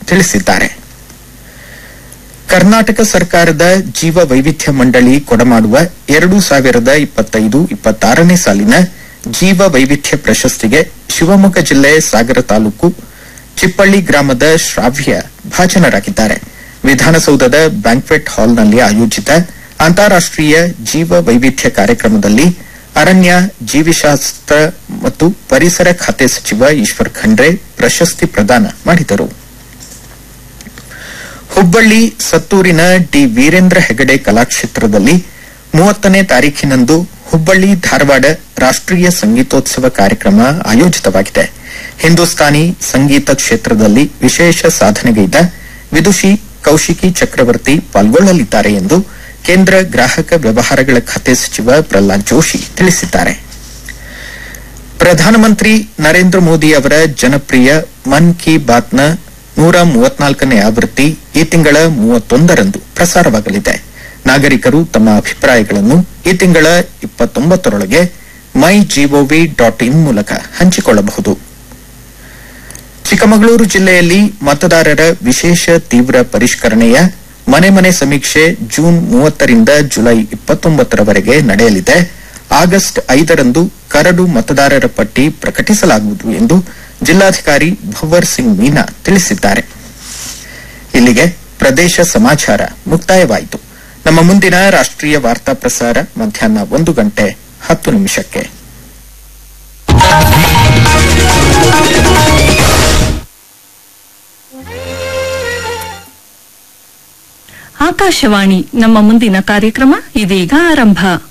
ತಿಳಿಸಿದ್ದಾರೆ ಕರ್ನಾಟಕ ಸರ್ಕಾರದ ಜೀವ ವೈವಿಧ್ಯ ಮಂಡಳಿ ಕೊಡಮಾಡುವ ಎರಡು ಸಾವಿರದ ಇಪ್ಪತ್ತೈದು ಇಪ್ಪತ್ತಾರನೇ ಸಾಲಿನ ಜೀವ ವೈವಿಧ್ಯ ಪ್ರಶಸ್ತಿಗೆ ಶಿವಮೊಗ್ಗ ಜಿಲ್ಲೆ ಸಾಗರ ತಾಲೂಕು ಚಿಪ್ಪಳ್ಳಿ ಗ್ರಾಮದ ಶ್ರಾವ್ಯ ಭಾಜನರಾಗಿದ್ದಾರೆ ವಿಧಾನಸೌಧದ ಬ್ಯಾಂಕ್ವೆಟ್ ಹಾಲ್ನಲ್ಲಿ ಆಯೋಜಿತ ಅಂತಾರಾಷ್ಟೀಯ ಜೀವ ವೈವಿಧ್ಯ ಕಾರ್ಯಕ್ರಮದಲ್ಲಿ ಅರಣ್ಯ ಜೀವಿಶಾಸ್ತ್ರ ಮತ್ತು ಪರಿಸರ ಖಾತೆ ಸಚಿವ ಈಶ್ವರ್ ಖಂಡ್ರೆ ಪ್ರಶಸ್ತಿ ಪ್ರದಾನ ಮಾಡಿದರು ಹುಬ್ಬಳ್ಳಿ ಸತ್ತೂರಿನ ಡಿ ವೀರೇಂದ್ರ ಹೆಗಡೆ ಕಲಾಕ್ಷೇತ್ರದಲ್ಲಿ ಮೂವತ್ತನೇ ತಾರೀಖಿನಂದು ಹುಬ್ಬಳ್ಳಿ ಧಾರವಾಡ ರಾಷ್ಟೀಯ ಸಂಗೀತೋತ್ಸವ ಕಾರ್ಯಕ್ರಮ ಆಯೋಜಿತವಾಗಿದೆ ಹಿಂದೂಸ್ತಾನಿ ಸಂಗೀತ ಕ್ಷೇತ್ರದಲ್ಲಿ ವಿಶೇಷ ಸಾಧನೆಗೈದ ವಿದುಷಿ ಕೌಶಿಕಿ ಚಕ್ರವರ್ತಿ ಪಾಲ್ಗೊಳ್ಳಲಿದ್ದಾರೆ ಎಂದು ಕೇಂದ್ರ ಗ್ರಾಹಕ ವ್ಯವಹಾರಗಳ ಖಾತೆ ಸಚಿವ ಪ್ರಹ್ಲಾದ್ ಜೋಶಿ ತಿಳಿಸಿದ್ದಾರೆ ಪ್ರಧಾನಮಂತ್ರಿ ನರೇಂದ್ರ ಮೋದಿ ಅವರ ಜನಪ್ರಿಯ ಮನ್ ಕಿ ಬಾತ್ನ ನೂರ ಮೂವತ್ನಾಲ್ಕನೇ ಆವೃತ್ತಿ ಈ ತಿಂಗಳ ಮೂವತ್ತೊಂದರಂದು ಪ್ರಸಾರವಾಗಲಿದೆ ನಾಗರಿಕರು ತಮ್ಮ ಅಭಿಪ್ರಾಯಗಳನ್ನು ಈ ತಿಂಗಳ ಇಪ್ಪತ್ತೊಂಬತ್ತರೊಳಗೆ ಮೈ ಜಿಒವಿ ಡಾಟ್ ಇನ್ ಮೂಲಕ ಹಂಚಿಕೊಳ್ಳಬಹುದು ಚಿಕ್ಕಮಗಳೂರು ಜಿಲ್ಲೆಯಲ್ಲಿ ಮತದಾರರ ವಿಶೇಷ ತೀವ್ರ ಪರಿಷ್ಕರಣೆಯ ಮನೆ ಮನೆ ಸಮೀಕ್ಷೆ ಜೂನ್ ಮೂವತ್ತರಿಂದ ಜುಲೈ ಇಪ್ಪತ್ತೊಂಬತ್ತರವರೆಗೆ ನಡೆಯಲಿದೆ ಆಗಸ್ಟ್ ಐದರಂದು ಕರಡು ಮತದಾರರ ಪಟ್ಟಿ ಪ್ರಕಟಿಸಲಾಗುವುದು ಎಂದು ಜಿಲ್ಲಾಧಿಕಾರಿ ಭವರ್ ಸಿಂಗ್ ಮೀನಾ ತಿಳಿಸಿದ್ದಾರೆ ಇಲ್ಲಿಗೆ ಪ್ರದೇಶ ಸಮಾಚಾರ ಮುಕ್ತಾಯವಾಯಿತು ನಮ್ಮ ಮುಂದಿನ ರಾಷ್ಟ್ರೀಯ ವಾರ್ತಾ ಪ್ರಸಾರ ಮಧ್ಯಾಹ್ನ ಒಂದು ಗಂಟೆ ಹತ್ತು ನಿಮಿಷಕ್ಕೆ ಆಕಾಶವಾಣಿ ನಮ್ಮ ಮುಂದಿನ ಕಾರ್ಯಕ್ರಮ ಇದೀಗ ಆರಂಭ